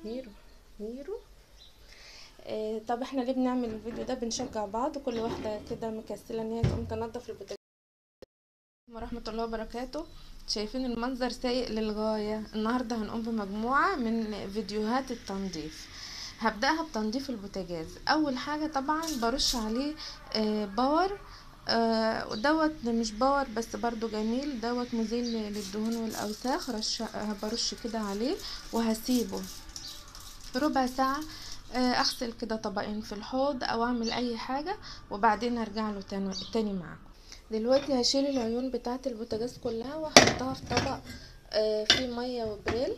ميرو ميرو آه طب احنا ليه بنعمل الفيديو ده بنشجع بعض كل واحدة كده مكسلة ان هي تقوم تنظف البوتاجاز ورحمة الله وبركاته شايفين المنظر سيء للغاية النهاردة هنقوم بمجموعة من فيديوهات التنظيف هبدأها بتنظيف البوتاجاز اول حاجة طبعا برش عليه آه باور آه دوت مش باور بس برضو جميل دوت مزيل للدهون والاوساخ رش برش كده عليه وهسيبه ربع ساعة اغسل كده طبقين في الحوض او اعمل اي حاجة وبعدين ارجع له تاني, تاني معاكم دلوقتي هشيل العيون بتاعه البوتاجاز كلها واحطها في طبق فيه ميه وبريل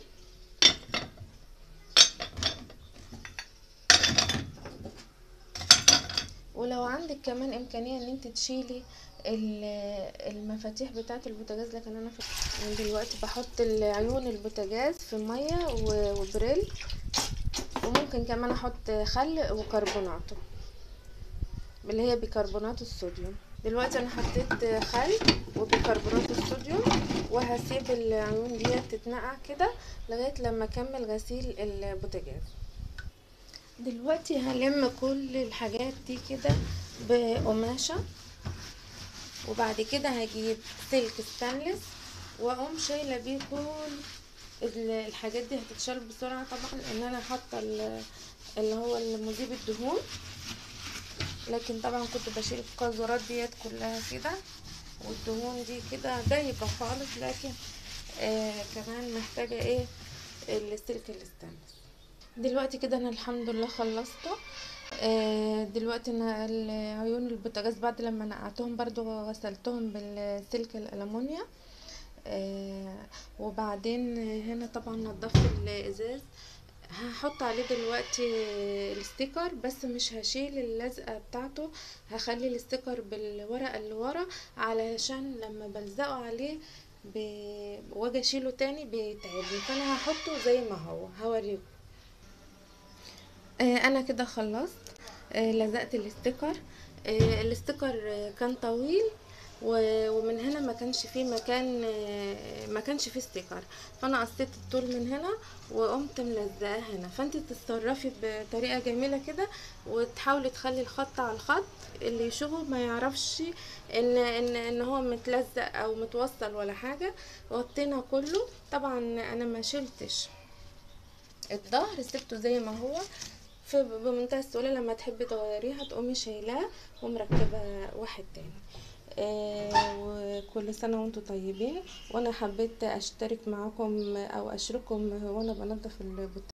ولو عندك كمان امكانيه ان انت تشيلي المفاتيح بتاعه البوتاجاز لكن انا دلوقتي بحط عيون البوتاجاز في ميه وبريل وممكن كمان احط خل وكربوناته اللي هي بيكربونات الصوديوم دلوقتي انا حطيت خل وبيكربونات الصوديوم وهسيب العيون دي تتنقع كده لغايه لما اكمل غسيل البوتاجاز دلوقتي هلم كل الحاجات دي كده بقماشه وبعد كده هجيب سلك ستانلس واقوم شايله بيه كل الحاجات دي هتتشال بسرعه طبعا لان انا حاطه اللي هو المذيب الدهون لكن طبعا كنت بشيل القاذورات ديت كلها كده والدهون دي كده دايبه خالص لكن آه كمان محتاجه ايه السلك الستانلس دلوقتي كده انا الحمد لله خلصته آه دلوقتي انا عيون البوتاجاز بعد لما نقعتهم برضو غسلتهم بالسلك الالومنيا آه وبعدين هنا طبعا نضفت الازاز هحط عليه دلوقتي الستيكر بس مش هشيل اللزقه بتاعته هخلي الستيكر بالورقه اللي ورا علشان لما بلزقه عليه ب... واجي اشيله تاني بيتعبني فانا هحطه زي ما هو هوريكم آه انا كده خلصت آه لزقت الستيكر آه الستيكر كان طويل ومن هنا ما كانش فيه مكان ما كانش فيه ستيكر فانا قصيت الطول من هنا وقمت ملزقاه هنا فانت تتصرفي بطريقه جميله كده وتحاولي تخلي الخط على الخط اللي يشوفه ما يعرفش ان ان ان هو متلزق او متوصل ولا حاجه غطينا كله طبعا انا ما شلتش الظهر سبته زي ما هو بمنتهى السهوله لما تحبي تغيريه هتقومي شايلاه ومركبه واحد تاني آه وكل سنة وانتم طيبين وانا حبيت اشترك معاكم او اشارككم وانا بنضف البوتاجاز